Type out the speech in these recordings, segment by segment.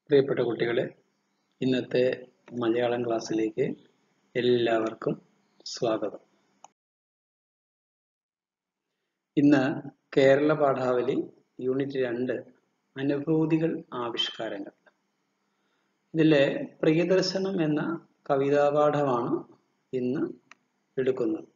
പ്രിയപ്പെട്ട കുട്ടികളെ ഇന്നത്തെ മലയാളം ക്ലാസ്സിലേക്ക് എല്ലാവർക്കും സ്വാഗതം ഇന്ന് കേരള പാഠാവലി യൂണിറ്റ് രണ്ട് അനുഭൂതികൾ ആവിഷ്കാരങ്ങൾ ഇതിലെ പ്രിയദർശനം എന്ന കവിതാപാഠമാണ് ഇന്ന് എടുക്കുന്നത്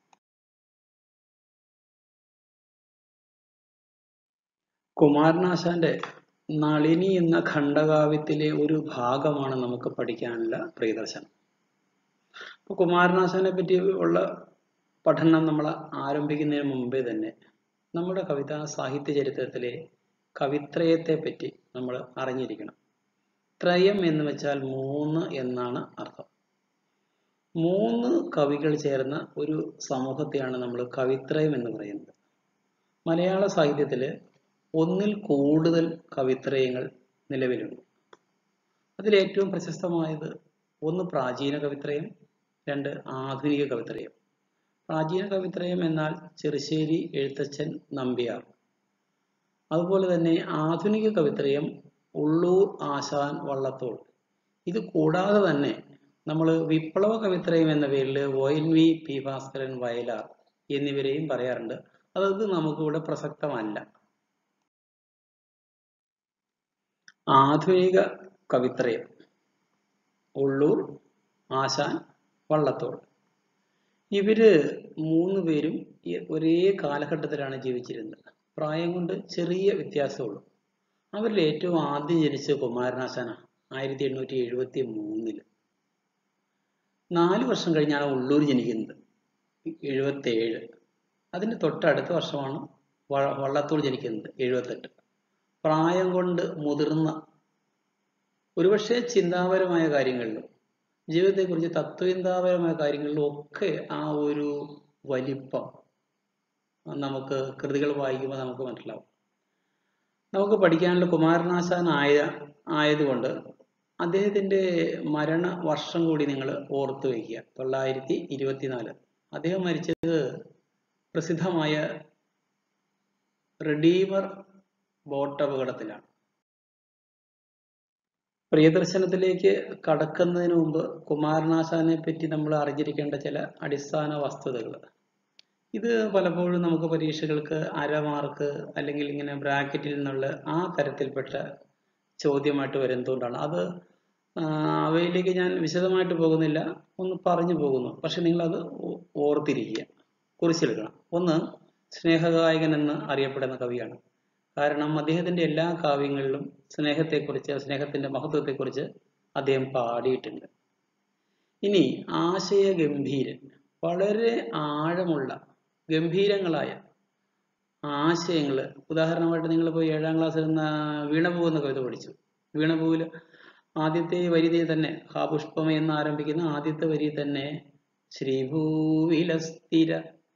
കുമാരനാശാന്റെ നളിനി എന്ന ഖണ്ഡകാവ്യത്തിലെ ഒരു ഭാഗമാണ് നമുക്ക് പഠിക്കാനുള്ള പ്രിയദർശനം അപ്പൊ കുമാരനാശാനെ പറ്റി ഉള്ള പഠനം നമ്മൾ ആരംഭിക്കുന്നതിന് മുമ്പേ തന്നെ നമ്മുടെ കവിതാ സാഹിത്യ ചരിത്രത്തിലെ കവിത്രയത്തെ പറ്റി നമ്മൾ അറിഞ്ഞിരിക്കണം ത്രയം എന്ന് വെച്ചാൽ മൂന്ന് എന്നാണ് അർത്ഥം മൂന്ന് കവികൾ ചേർന്ന ഒരു സമൂഹത്തെയാണ് നമ്മൾ കവിത്രയം എന്ന് പറയുന്നത് മലയാള സാഹിത്യത്തില് ഒന്നിൽ കൂടുതൽ കവിത്രയങ്ങൾ നിലവിലുണ്ട് അതിൽ ഏറ്റവും പ്രശസ്തമായത് ഒന്ന് പ്രാചീന കവിത്രയം രണ്ട് ആധുനിക കവിത്രയം പ്രാചീന കവിത്രയം എന്നാൽ ചെറുശ്ശേരി എഴുത്തച്ഛൻ നമ്പ്യാർ അതുപോലെ തന്നെ ആധുനിക കവിത്രയം ഉള്ളൂർ ആശാൻ വള്ളത്തോൾ ഇത് കൂടാതെ തന്നെ നമ്മൾ വിപ്ലവ കവിത്രയം എന്ന പേരിൽ O N V P Bhaskaran Vayalar എന്നിവരെയും പറയാറുണ്ട് അതത് നമുക്കിവിടെ പ്രസക്തമല്ല ആധുനിക കവിത്രയം ഉള്ളൂർ ആശാൻ വള്ളത്തോൾ ഇവര് മൂന്ന് പേരും ഒരേ കാലഘട്ടത്തിലാണ് ജീവിച്ചിരുന്നത് പ്രായം കൊണ്ട് ചെറിയ വ്യത്യാസമുള്ളൂ അവരിൽ ഏറ്റവും ആദ്യം ജനിച്ച കുമാരനാശാനാണ് ആയിരത്തി എണ്ണൂറ്റി എഴുപത്തി മൂന്നില് നാല് വർഷം കഴിഞ്ഞാണ് ഉള്ളൂർ ജനിക്കുന്നത് എഴുപത്തി ഏഴ് അതിന് തൊട്ടടുത്ത വർഷമാണ് വള്ളത്തോൾ ജനിക്കുന്നത് എഴുപത്തെട്ട് പ്രായം കൊണ്ട് മുതിർന്ന ഒരുപക്ഷെ ചിന്താപരമായ കാര്യങ്ങളിലും ജീവിതത്തെക്കുറിച്ച് തത്വചിന്താപരമായ കാര്യങ്ങളിലും ഒക്കെ ആ ഒരു വലിപ്പം നമുക്ക് കൃതികൾ വായിക്കുമ്പോൾ നമുക്ക് മനസ്സിലാവും നമുക്ക് പഠിക്കാനുള്ള കുമാരനാശാൻ ആയ ആയതുകൊണ്ട് അദ്ദേഹത്തിന്റെ മരണ വർഷം കൂടി നിങ്ങൾ ഓർത്തു വയ്ക്കുക തൊള്ളായിരത്തി ഇരുപത്തിനാല് അദ്ദേഹം മരിച്ചത് പ്രസിദ്ധമായ റെഡീമർ ബോട്ട് അപകടത്തിലാണ് പ്രിയദർശനത്തിലേക്ക് കടക്കുന്നതിന് മുമ്പ് കുമാരനാശാനെ പറ്റി നമ്മൾ അറിഞ്ഞിരിക്കേണ്ട ചില അടിസ്ഥാന വസ്തുതകൾ ഇത് പലപ്പോഴും നമുക്ക് പരീക്ഷകൾക്ക് അരമാർക്ക് അല്ലെങ്കിൽ ഇങ്ങനെ ബ്രാക്കറ്റിൽ നിന്നുള്ള ആ തരത്തിൽപ്പെട്ട ചോദ്യമായിട്ട് വരുന്നതുകൊണ്ടാണ് അത് അവയിലേക്ക് ഞാൻ വിശദമായിട്ട് പോകുന്നില്ല ഒന്ന് പറഞ്ഞു പോകുന്നു പക്ഷെ നിങ്ങളത് ഓർത്തിരിക്കുക കുറിച്ചെടുക്കണം ഒന്ന് സ്നേഹഗായകൻ എന്ന് അറിയപ്പെടുന്ന കവിയാണ് കാരണം അദ്ദേഹത്തിന്റെ എല്ലാ കാവ്യങ്ങളിലും സ്നേഹത്തെക്കുറിച്ച് സ്നേഹത്തിന്റെ മഹത്വത്തെക്കുറിച്ച് അദ്ദേഹം പാടിയിട്ടുണ്ട് ഇനി ആശയ ഗംഭീരൻ വളരെ ആഴമുള്ള ഗംഭീരങ്ങളായ ആശയങ്ങൾ ഉദാഹരണമായിട്ട് നിങ്ങൾ പോയി ഏഴാം ക്ലാസ്സിൽ നിന്ന് വീണപൂ എന്ന കവിത പഠിച്ചു വീണപൂവില് ആദ്യത്തെ വരി തന്നെ ഹാ പുഷ്പമ എന്ന് ആരംഭിക്കുന്ന ആദ്യത്തെ വരി തന്നെ ശ്രീഭൂവിലസ്ഥിര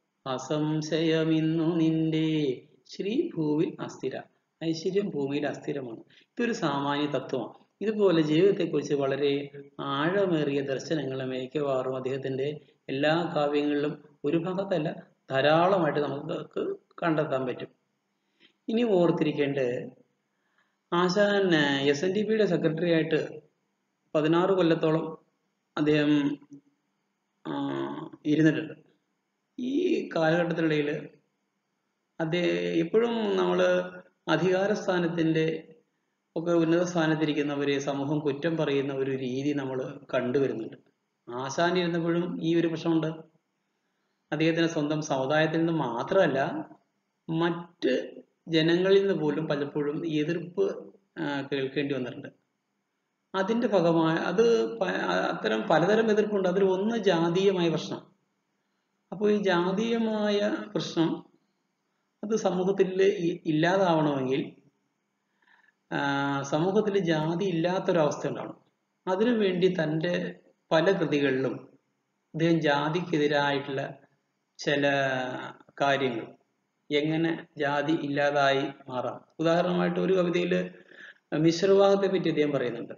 അസംശയമിന്നു നിന്റെ ശ്രീഭൂവിൽ അസ്ഥിര ഐശ്വര്യം ഭൂമിയിൽ അസ്ഥിരമാണ് ഇതൊരു സാമാന്യ തത്വമാണ് ഇതുപോലെ ജീവിതത്തെക്കുറിച്ച് വളരെ ആഴമേറിയ ദർശനങ്ങൾ മിക്കവാറും അദ്ദേഹത്തിന്റെ എല്ലാ കാവ്യങ്ങളിലും ഒരു ഭാഗത്തല്ല ധാരാളമായിട്ട് നമുക്ക് കണ്ടെത്താൻ പറ്റും ഇനി ഓർത്തിരിക്കേണ്ട ആശാൻ എസ് എൻ ഡി പിയുടെ സെക്രട്ടറി ആയിട്ട് പതിനാറ് കൊല്ലത്തോളം അദ്ദേഹം ഇരുന്നിട്ടുണ്ട് ഈ കാലഘട്ടത്തിനിടയിൽ അദ്ദേഹം എപ്പോഴും നമ്മൾ അധികാര സ്ഥാനത്തിന്റെ ഒക്കെ ഉന്നത സ്ഥാനത്തിരിക്കുന്നവരെ സമൂഹം കുറ്റം പറയുന്ന ഒരു രീതി നമ്മൾ കണ്ടുവരുന്നുണ്ട് ആശാൻ ഇരുന്നപ്പോഴും ഈ ഒരു പ്രശ്നമുണ്ട് അദ്ദേഹത്തിന് സ്വന്തം സമുദായത്തിൽ നിന്ന് മാത്രമല്ല മറ്റ് ജനങ്ങളിൽ നിന്ന് പോലും പലപ്പോഴും എതിർപ്പ് കേൾക്കേണ്ടി വന്നിട്ടുണ്ട് അതിന്റെ ഫലമായ അത് അത്തരം പലതരം എതിർപ്പുണ്ട് അതിൽ ഒന്ന് ജാതീയമായ പ്രശ്നം അപ്പോൾ ഈ ജാതീയമായ പ്രശ്നം അത് സമൂഹത്തിൽ ഇല്ലാതാവണമെങ്കിൽ സമൂഹത്തിൽ ജാതി ഇല്ലാത്തൊരവസ്ഥ ഉണ്ടാവണം അതിനു വേണ്ടി തൻ്റെ പല കൃതികളിലും അദ്ദേഹം ജാതിക്കെതിരായിട്ടുള്ള ചില കാര്യങ്ങൾ എങ്ങനെ ജാതി ഇല്ലാതായി മാറാം ഉദാഹരണമായിട്ട് ഒരു കവിതയിൽ മിശ്രവിവാഹത്തെ പറ്റി അദ്ദേഹം പറയുന്നുണ്ട്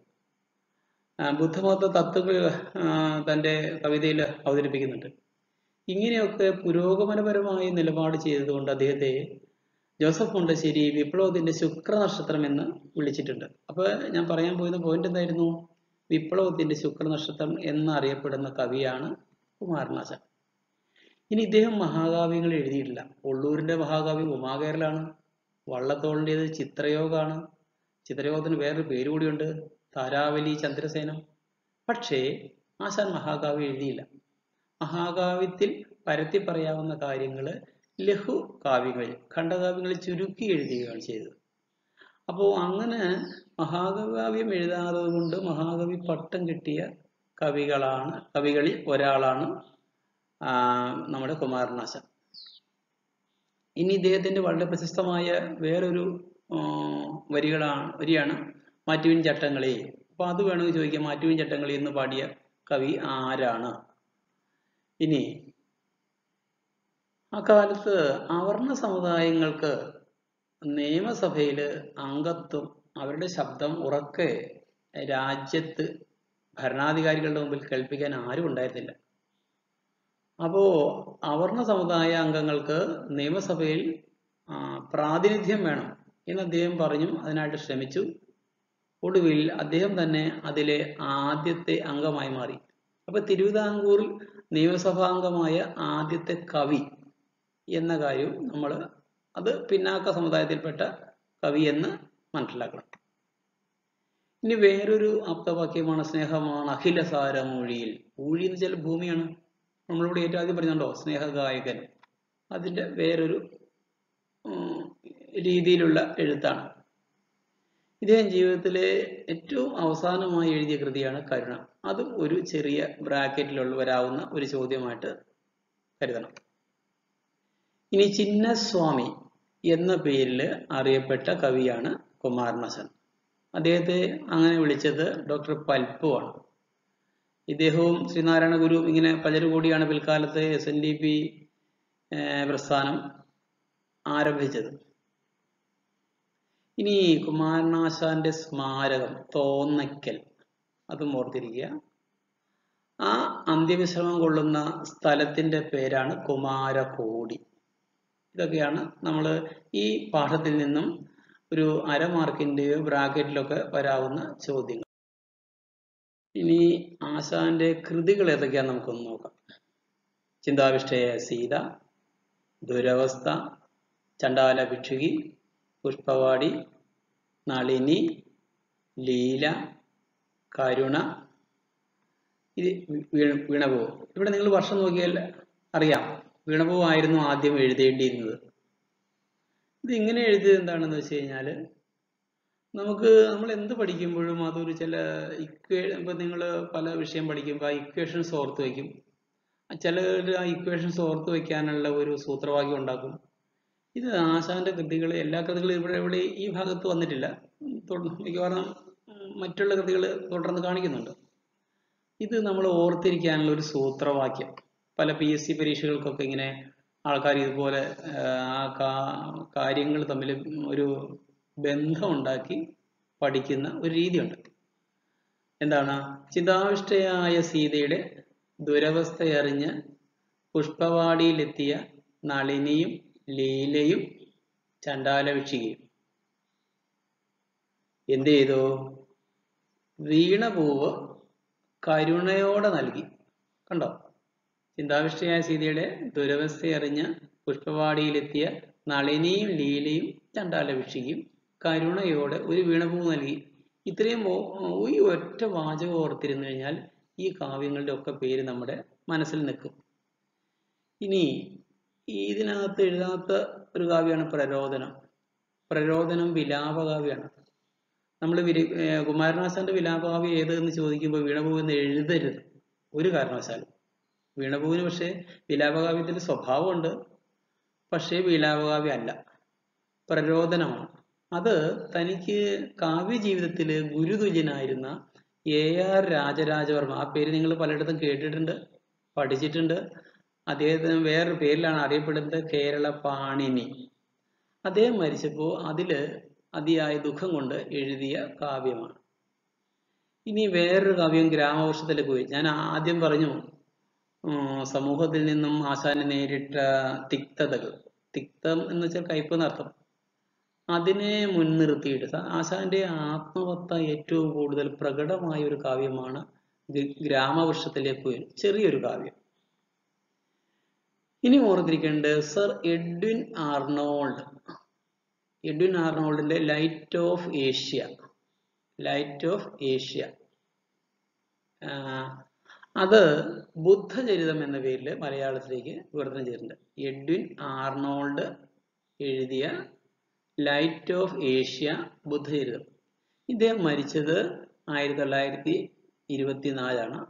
ബുദ്ധമത തത്വങ്ങൾ തൻ്റെ കവിതയിൽ അവതരിപ്പിക്കുന്നുണ്ട് ഇങ്ങനെയൊക്കെ പുരോഗമനപരമായി നിലപാട് ചെയ്തതുകൊണ്ട് അദ്ദേഹത്തെ ജോസഫ് മുണ്ടശ്ശേരി വിപ്ലവത്തിന്റെ ശുക്രനക്ഷത്രം എന്ന് വിളിച്ചിട്ടുണ്ട് അപ്പൊ ഞാൻ പറയാൻ പോയിരുന്ന പോയിന്റ് എന്തായിരുന്നു വിപ്ലവത്തിന്റെ ശുക്രനക്ഷത്രം എന്നറിയപ്പെടുന്ന കവിയാണ് കുമാരനാശാൻ ഇനി ഇദ്ദേഹം മഹാകാവ്യങ്ങൾ എഴുതിയിട്ടില്ല ഉള്ളൂരിന്റെ മഹാകാവ്യം ഉമാകേരലാണ് വള്ളത്തോളിൻ്റെത് ചിത്രയോഗമാണ് ചിത്രയോഗത്തിന് വേറൊരു പേര് കൂടിയുണ്ട് താരാവലി ചന്ദ്രസേനം പക്ഷേ ആശാൻ മഹാകാവ്യം എഴുതിയില്ല മഹാകാവ്യത്തിൽ പരത്തി പറയാവുന്ന കാര്യങ്ങൾ ലഘു കാവ്യങ്ങളിൽ ഖണ്ഡകാവ്യങ്ങളിൽ ചുരുക്കി എഴുതുകയാണ് ചെയ്തത് അപ്പോൾ അങ്ങനെ മഹാകാവ്യം എഴുതാത്തത് കൊണ്ട് മഹാകവി പട്ടം കിട്ടിയ കവികളാണ് കവികളിൽ ഒരാളാണ് ആ, നമ്മുടെ കുമാരനാശാൻ ഇനി ഇദ്ദേഹത്തിന്റെ വളരെ പ്രശസ്തമായ വേറൊരു ആ, വരികളാണ് വരിയാണ് മാറ്റുവിൻ ചട്ടങ്ങളെ അപ്പൊ അത് വേണമെങ്കിൽ ചോദിക്കാം മാറ്റുവിൻ ചട്ടങ്ങളെ എന്ന് പാടിയ കവി ആരാണ് ഇനി അക്കാലത്ത് അവർണ സമുദായങ്ങൾക്ക് നിയമസഭയിൽ അംഗത്വം അവരുടെ ശബ്ദം ഉറക്കെ രാജ്യത്ത് ഭരണാധികാരികളുടെ മുമ്പിൽ കേൾപ്പിക്കാൻ ആരും ഉണ്ടായിരുന്നില്ല അപ്പോ അവർണ സമുദായ അംഗങ്ങൾക്ക് നിയമസഭയിൽ ആ, പ്രാതിനിധ്യം വേണം എന്ന് അദ്ദേഹം പറഞ്ഞു അതിനായിട്ട് ശ്രമിച്ചു ഒടുവിൽ അദ്ദേഹം തന്നെ അതിലെ ആദ്യത്തെ അംഗമായി മാറി അപ്പൊ തിരുവിതാംകൂറിൽ നിയമസഭാംഗമായ ആദ്യത്തെ കവി എന്ന കാര്യം നമ്മൾ അത് പിന്നാക്ക സമുദായത്തിൽപ്പെട്ട കവി എന്ന് മനസ്സിലാക്കണം ഇനി വേറൊരു ആപ്തവാക്യമാണ് സ്നേഹമാണ് അഖിലസാര മൊഴിയിൽ ഊഴി എന്ന് വെച്ചാൽ ഭൂമിയാണ് നമ്മളിവിടെ ഏറ്റവും ആദ്യം പറഞ്ഞുണ്ടോ സ്നേഹഗായകൻ അതിന്റെ വേറൊരു ഉം, രീതിയിലുള്ള എഴുത്താണ് ഇദ്ദേഹം ജീവിതത്തിലെ ഏറ്റവും അവസാനമായി എഴുതിയ കൃതിയാണ് കരുണ അതും ഒരു ചെറിയ ബ്രാക്കറ്റിലുള്ള വരാവുന്ന ഒരു ചോദ്യമായിട്ട് കരുതണം ഇനി ചിന്നസ്വാമി എന്ന പേരിൽ അറിയപ്പെട്ട കവിയാണ് കുമാരനാശൻ അദ്ദേഹത്തെ അങ്ങനെ വിളിച്ചത് ഡോക്ടർ പൽപ്പുവാണ് ഇദ്ദേഹവും ശ്രീനാരായണ ഗുരു ഇങ്ങനെ പലരും കൂടിയാണ് പിൽക്കാലത്ത് എസ് എൻ ഡി പി പ്രസ്ഥാനം ആരംഭിച്ചത് ഇനി കുമാരനാശാന്റെ സ്മാരകം തോന്നയ്ക്കൽ അതും ഓർത്തിരിക്കുക ആ അന്ത്യവിശ്രമം കൊള്ളുന്ന സ്ഥലത്തിന്റെ പേരാണ് കുമാരകോടി ഇതൊക്കെയാണ് നമ്മൾ ഈ പാഠത്തിൽ നിന്നും ഒരു അര മാർക്കിന്റെയോ ബ്രാക്കറ്റിലൊക്കെ വരാവുന്ന ചോദ്യങ്ങൾ ഇനി ആശാന്റെ കൃതികൾ ഏതൊക്കെയാന്ന് നമുക്കൊന്ന് നോക്കാം ചിന്താവിഷ്ടയ സീത ദുരവസ്ഥ ചണ്ടാല ഭിക്ഷുകി പുഷ്പവാടി നളിനി ലീല കരുണ ഇത് വീണ- വീണപൂ ഇവിടെ നിങ്ങൾ വർഷം നോക്കിയാൽ അറിയാം വീണപൂ ആയിരുന്നു ആദ്യം എഴുതേണ്ടിയിരുന്നത് ഇത് ഇങ്ങനെ എഴുതിയത് എന്താണെന്ന് വെച്ച് കഴിഞ്ഞാല് നമുക്ക് നമ്മൾ എന്ത് പഠിക്കുമ്പോഴും അതൊരു ചില ഇക്വേ ഇപ്പൊ നിങ്ങൾ പല വിഷയം പഠിക്കുമ്പോൾ ആ ഇക്വേഷൻസ് ഓർത്ത് വയ്ക്കും ചിലർ ആ ഇക്വേഷൻസ് ഓർത്ത് വെക്കാനുള്ള ഒരു സൂത്രവാക്യം ഉണ്ടാക്കും ഇത് ആശാന്റെ കൃതികൾ എല്ലാ കൃതികളും ഇവിടെ ഇവിടെ ഈ ഭാഗത്ത് വന്നിട്ടില്ല ഉം, തുടർന്ന് മിക്കവാറും ഉം, മറ്റുള്ള കൃതികൾ തുടർന്ന് കാണിക്കുന്നുണ്ട് ഇത് നമ്മൾ ഓർത്തിരിക്കാനുള്ള ഒരു സൂത്രവാക്യം പല പി എസ് സി പരീക്ഷകൾക്കൊക്കെ ഇങ്ങനെ ആൾക്കാർ ഇതുപോലെ ആ കാ- കാര്യങ്ങൾ തമ്മിൽ ഒരു ബന്ധം ഉണ്ടാക്കി പഠിക്കുന്ന ഒരു രീതിയുണ്ട് എന്താണ് ചിതാവിഷ്ടയായ സീതയുടെ ദുരവസ്ഥയറിഞ്ഞ് പുഷ്പവാടിയിലെത്തിയ നളിനിയും ലീലയും ചണ്ടാലവിക്ഷികയും എന്ത് ചെയ്തു വീണപൂവ് കരുണയോടെ നൽകി കണ്ടോ ചിന്താവിഷ്ടയായ സീതയുടെ ദുരവസ്ഥയറിഞ്ഞ് പുഷ്പവാടിയിലെത്തിയ നളിനിയും ലീലയും ചണ്ടാലഭിക്ഷിക്കും കരുണയോടെ ഒരു വീണപൂ നൽകി ഇത്രയും ഓ- ഈ ഒറ്റ വാചകം ഓർത്തിരുന്നു കഴിഞ്ഞാൽ ഈ കാവ്യങ്ങളുടെ ഒക്കെ പേര് നമ്മുടെ മനസ്സിൽ നിൽക്കും ഇനി ഇതിനകത്ത് എഴുതാത്ത ഒരു കാവ്യമാണ് പ്രരോദനം പ്രരോദനം വിലാപകാവ്യമാണ് നമ്മൾ വിരി ഏർ കുമാരനാശാന്റെ വിലാപകാവ്യം ഏത് എന്ന് ചോദിക്കുമ്പോൾ വീണപൂ എന്ന് എഴുതരുത് ഒരു കാരണവശാലും വീണപൂവിന് പക്ഷേ വിലാപകാവ്യത്തിന്റെ സ്വഭാവമുണ്ട് പക്ഷേ വിലാപകാവ്യം അല്ല പ്രരോദനമാണ് അത് തനിക്ക് കാവ്യ ജീവിതത്തില് ഗുരുതുല്യനായിരുന്ന എ ആർ രാജരാജവർമ്മ ആ പേര് നിങ്ങൾ പലയിടത്തും കേട്ടിട്ടുണ്ട് പഠിച്ചിട്ടുണ്ട് അദ്ദേഹത്തിന് വേറൊരു പേരിലാണ് അറിയപ്പെടുന്നത് കേരള പാണിനി അദ്ദേഹം മരിച്ചപ്പോൾ അതില് അതിയായ ദുഃഖം കൊണ്ട് എഴുതിയ കാവ്യമാണ് ഇനി വേറൊരു കാവ്യം ഗ്രാമവർഷത്തിലേക്ക് പോയി ഞാൻ ആദ്യം പറഞ്ഞു ഉം, സമൂഹത്തിൽ നിന്നും ആശാന് നേരിട്ട തിക്തതകൾ തിക്തം എന്ന് വെച്ചാൽ കയ്പ് എന്നർത്ഥം അതിനെ മുൻനിർത്തിയിട്ട് സ- ആശാന്റെ ആത്മവത്ത ഏറ്റവും കൂടുതൽ പ്രകടമായ ഒരു കാവ്യമാണ് ഗ- ഗ്രാമവൃക്ഷത്തിലെ കുയിൽ ചെറിയൊരു കാവ്യം ഇനി ഓർത്തിരിക്കേണ്ടത് സർ എഡ്വിൻ ആർണോൾഡ് എഡ്വിൻ ആർണോൾഡിന്റെ light of Asia light of Asia ആഹ് അത് ബുദ്ധചരിതം എന്ന പേരിൽ മലയാളത്തിലേക്ക് വിവർത്തനം ചെയ്തിട്ടുണ്ട് എഡ്വിൻ ആർണോൾഡ് എഴുതിയ ലൈറ്റ് ഓഫ് ഏഷ്യ ബുദ്ധചരിതം ഇദ്ദേഹം മരിച്ചത് ആയിരത്തി തൊള്ളായിരത്തി ഇരുപത്തിനാലാണ്